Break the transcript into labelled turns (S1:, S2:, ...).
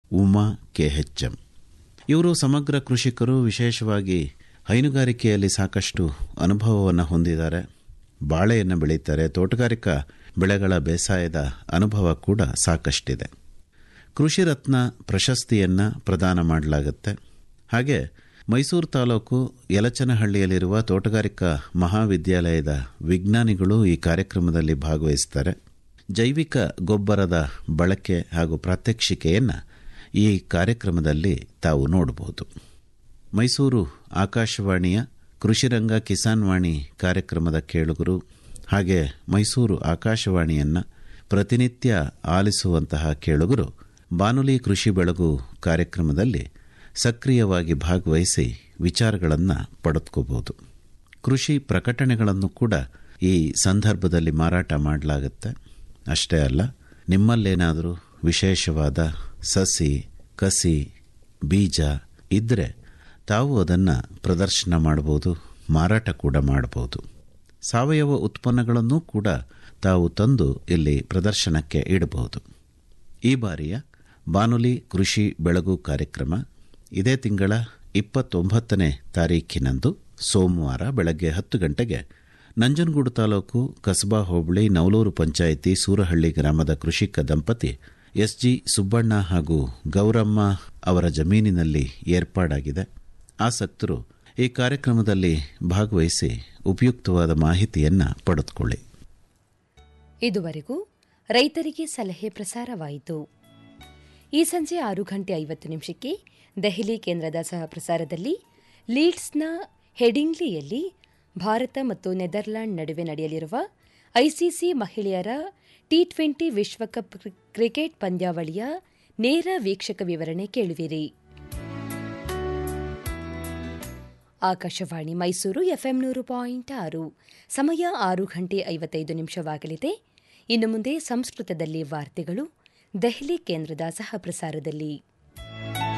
S1: ಉಮಾ ಕೆಎಚ್ಎಂ ಇವರು ಸಮಗ್ರ ಕೃಷಿಕರು ವಿಶೇಷವಾಗಿ ಹೈನುಗಾರಿಕೆಯಲ್ಲಿ ಸಾಕಷ್ಟು ಅನುಭವವನ್ನು ಹೊಂದಿದ್ದಾರೆ ಬಾಳೆಯನ್ನು ಬೆಳೀತಾರೆ ತೋಟಗಾರಿಕಾ ಬೆಳೆಗಳ ಬೇಸಾಯದ ಅನುಭವ ಕೂಡ ಸಾಕಷ್ಟಿದೆ ಕೃಷಿ ರತ್ನ ಪ್ರಶಸ್ತಿಯನ್ನು ಪ್ರದಾನ ಮಾಡಲಾಗುತ್ತೆ ಹಾಗೆ ಮೈಸೂರು ತಾಲೂಕು ಯಲಚನಹಳ್ಳಿಯಲ್ಲಿರುವ ತೋಟಗಾರಿಕಾ ಮಹಾವಿದ್ಯಾಲಯದ ವಿಜ್ಞಾನಿಗಳು ಈ ಕಾರ್ಯಕ್ರಮದಲ್ಲಿ ಭಾಗವಹಿಸ್ತಾರೆ ಜೈವಿಕ ಗೊಬ್ಬರದ ಬಳಕೆ ಹಾಗೂ ಪ್ರಾತ್ಯಕ್ಷಿಕೆಯನ್ನು ಈ ಕಾರ್ಯಕ್ರಮದಲ್ಲಿ ತಾವು ನೋಡಬಹುದು ಮೈಸೂರು ಆಕಾಶವಾಣಿಯ ಕೃಷಿರಂಗ ಕಿಸಾನ್ ವಾಣಿ ಕಾರ್ಯಕ್ರಮದ ಕೇಳುಗರು ಹಾಗೆ ಮೈಸೂರು ಆಕಾಶವಾಣಿಯನ್ನು ಪ್ರತಿನಿತ್ಯ ಆಲಿಸುವಂತಹ ಕೇಳುಗರು ಬಾನುಲಿ ಕೃಷಿ ಬೆಳಗು ಕಾರ್ಯಕ್ರಮದಲ್ಲಿ ಸಕ್ರಿಯವಾಗಿ ಭಾಗವಹಿಸಿ ವಿಚಾರಗಳನ್ನು ಪಡೆದುಕೋಬಹುದು ಕೃಷಿ ಪ್ರಕಟಣೆಗಳನ್ನು ಕೂಡ ಈ ಸಂದರ್ಭದಲ್ಲಿ ಮಾರಾಟ ಮಾಡಲಾಗುತ್ತೆ ಅಷ್ಟೇ ಅಲ್ಲ ನಿಮ್ಮಲ್ಲೇನಾದರೂ ವಿಶೇಷವಾದ ಸಸಿ ಕಸಿ ಬೀಜ ಇದ್ದರೆ ತಾವು ಅದನ್ನು ಪ್ರದರ್ಶನ ಮಾಡಬಹುದು ಮಾರಾಟ ಕೂಡ ಮಾಡಬಹುದು ಸಾವಯವ ಉತ್ಪನ್ನಗಳನ್ನೂ ಕೂಡ ತಾವು ತಂದು ಇಲ್ಲಿ ಪ್ರದರ್ಶನಕ್ಕೆ ಇಡಬಹುದು ಈ ಬಾರಿಯ ಬಾನುಲಿ ಕೃಷಿ ಬೆಳಗು ಕಾರ್ಯಕ್ರಮ ಇದೇ ತಿಂಗಳ ಇಪ್ಪತ್ತೊಂಬತ್ತನೇ ತಾರೀಖಿನಂದು ಸೋಮವಾರ ಬೆಳಗ್ಗೆ ಹತ್ತು ಗಂಟೆಗೆ ನಂಜನಗೂಡು ತಾಲೂಕು ಕಸಬಾ ಹೋಬಳಿ ನವಲೂರು ಪಂಚಾಯಿತಿ ಸೂರಹಳ್ಳಿ ಗ್ರಾಮದ ಕೃಷಿಕ ದಂಪತಿ ಎಸ್ಜಿ ಸುಬ್ಬಣ್ಣ ಹಾಗೂ ಗೌರಮ್ಮ ಅವರ ಜಮೀನಿನಲ್ಲಿ ಏರ್ಪಾಡಾಗಿದೆ ಆಸಕ್ತರು ಈ ಕಾರ್ಯಕ್ರಮದಲ್ಲಿ ಭಾಗವಹಿಸಿ ಉಪಯುಕ್ತವಾದ ಮಾಹಿತಿಯನ್ನು ಪಡೆದುಕೊಳ್ಳಿ
S2: ಇದುವರೆಗೂ ರೈತರಿಗೆ ಸಲಹೆ ಪ್ರಸಾರವಾಯಿತು ಈ ಸಂಜೆ ಆರು ಗಂಟೆ ಐವತ್ತು ನಿಮಿಷಕ್ಕೆ ದೆಹಲಿ ಕೇಂದ್ರದ ಸಹ ಪ್ರಸಾರದಲ್ಲಿ ಲೀಡ್ಸ್ನ ಹೆಡಿಂಗ್ಲಿಯಲ್ಲಿ ಭಾರತ ಮತ್ತು ನೆದರ್ಲ್ಯಾಂಡ್ ನಡುವೆ ನಡೆಯಲಿರುವ ಐಸಿಸಿ ಮಹಿಳೆಯರ ಟಿ ಟ್ವೆಂಟಿ ವಿಶ್ವಕಪ್ ಕ್ರಿಕೆಟ್ ಪಂದ್ಯಾವಳಿಯ ನೇರ ವೀಕ್ಷಕ ವಿವರಣೆ ಕೇಳುವಿರಿ ಆಕಾಶವಾಣಿ ಮೈಸೂರು ಎಫ್ಎಂ ನೂರು ಪಾಯಿಂಟ್ ಆರು ಸಮಯ ಆರು ಗಂಟೆ ಐವತ್ತೈದು ನಿಮಿಷವಾಗಲಿದೆ ಇನ್ನು ಮುಂದೆ ಸಂಸ್ಕೃತದಲ್ಲಿ ವಾರ್ತೆಗಳು ದೆಹಲಿ ಕೇಂದ್ರದ ಸಹ ಪ್ರಸಾರದಲ್ಲಿ